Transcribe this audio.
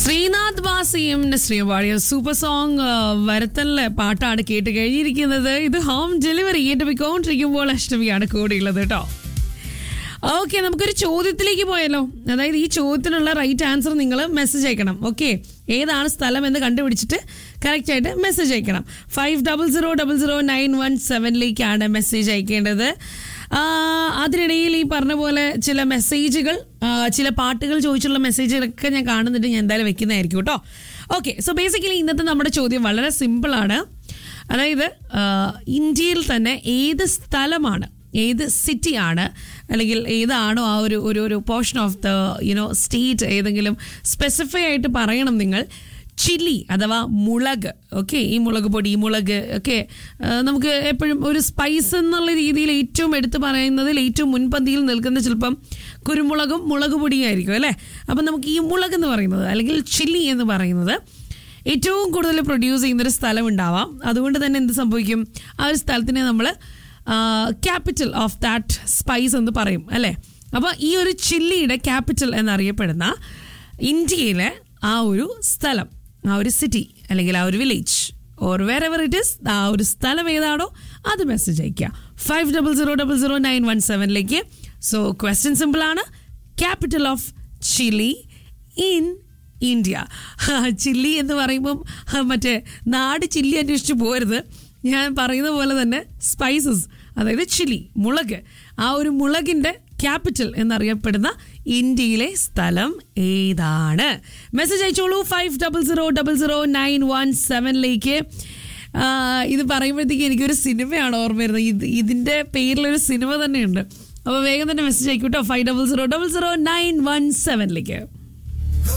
ശ്രീനാഥ് വാസിയും നസ്രിയും പാടിയ super song വരത്തലിലെ പാട്ടാണ് കേട്ട് കഴിഞ്ഞിരിക്കുന്നത് ഇത് ഹോം ഡെലിവറി കേട്ട് പോയിക്കൊണ്ടിരിക്കുമ്പോൾ അഷ്ടമിയാണ് കൂടെയുള്ളത് കേട്ടോ ഓക്കെ നമുക്കൊരു ചോദ്യത്തിലേക്ക് പോയല്ലോ അതായത് ഈ ചോദ്യത്തിനുള്ള റൈറ്റ് ആൻസർ നിങ്ങൾ മെസ്സേജ് അയക്കണം ഓക്കെ ഏതാണ് സ്ഥലം എന്ന് കണ്ടുപിടിച്ചിട്ട് കറക്റ്റ് ആയിട്ട് മെസ്സേജ് അയക്കണം five double zero double zero nine one സെവനിലേക്കാണ് മെസ്സേജ് അയക്കേണ്ടത് ആ, അതിനിടയിൽ ഈ പറഞ്ഞ പോലെ ചില മെസ്സേജുകൾ ആ, ചില പാട്ടുകൾ ചോദിച്ചുള്ള മെസ്സേജുകളൊക്കെ ഞാൻ കാണുന്നുണ്ട് ഞാൻ എന്തായാലും വെക്കുന്നതായിരിക്കും കേട്ടോ ഓക്കെ സോ ബേസിക്കലി ഇന്നത്തെ നമ്മുടെ ചോദ്യം വളരെ സിമ്പിളാണ് അതായത് ആ, ഇന്ത്യയിൽ തന്നെ ഏത് സ്ഥലമാണ് ഏത് സിറ്റിയാണ് അല്ലെങ്കിൽ ഏതാണോ ആ ഒരു ഒരു ഒരു portion of the you know state ഏതെങ്കിലും സ്പെസിഫൈ ആയിട്ട് പറയണം നിങ്ങൾ ചില്ലി അഥവാ മുളക് ഓക്കെ ഈ മുളക് പൊടി ഈ മുളക് ഒക്കെ നമുക്ക് എപ്പോഴും ഒരു സ്പൈസ് എന്നുള്ള രീതിയിൽ ഏറ്റവും എടുത്തു പറയുന്നതിൽ ഏറ്റവും മുൻപന്തിയിൽ നിൽക്കുന്ന ചിലപ്പം കുരുമുളകും മുളക് പൊടിയും ആയിരിക്കും അല്ലേ അപ്പം നമുക്ക് ഈ മുളക് എന്ന് പറയുന്നത് അല്ലെങ്കിൽ ചില്ലി എന്ന് പറയുന്നത് ഏറ്റവും കൂടുതൽ പ്രൊഡ്യൂസ് ചെയ്യുന്നൊരു സ്ഥലം ഉണ്ടാവാം അതുകൊണ്ട് തന്നെ എന്ത് സംഭവിക്കും ആ ഒരു സ്ഥലത്തിനെ നമ്മൾ ക്യാപിറ്റൽ ഓഫ് ദാറ്റ് സ്പൈസ് എന്ന് പറയും അല്ലേ അപ്പോൾ ഈ ഒരു ചില്ലിയുടെ ക്യാപിറ്റൽ എന്നറിയപ്പെടുന്ന ഇന്ത്യയിലെ ആ ഒരു സ്ഥലം ആ ഒരു സിറ്റി അല്ലെങ്കിൽ ആ ഒരു village or wherever it is ആ ഒരു സ്ഥലം ഏതാണോ അത് മെസ്സേജ് അയക്കുക five double zero double zero nine one സെവനിലേക്ക് സോ ക്വസ്റ്റ്യൻ സിമ്പിൾ ആണ് capital of chilli in India chilli എന്ന് പറയുമ്പം ആ, മറ്റേ നാട് ചില്ലി അന്വേഷിച്ച് പോരുത് ഞാൻ പറയുന്ന പോലെ തന്നെ സ്പൈസസ് അതായത് ചില്ലി മുളക് ആ ഒരു മുളകിൻ്റെ ക്യാപിറ്റൽ എന്നറിയപ്പെടുന്ന ഇന്ത്യയിലെ സ്ഥലം ഏതാണ് മെസ്സേജ് അയച്ചോളൂ five double zero double zero nine one സെവനിലേക്ക് ഇത് പറയുമ്പോഴത്തേക്ക് എനിക്കൊരു സിനിമയാണ് ഓർമ്മ വരുന്നത് ഇത് ഇതിൻ്റെ പേരിലൊരു സിനിമ തന്നെയുണ്ട് അപ്പോൾ വേഗം തന്നെ മെസ്സേജ് അയക്കൂട്ടോ five double zero double zero nine one സെവനിലേക്ക്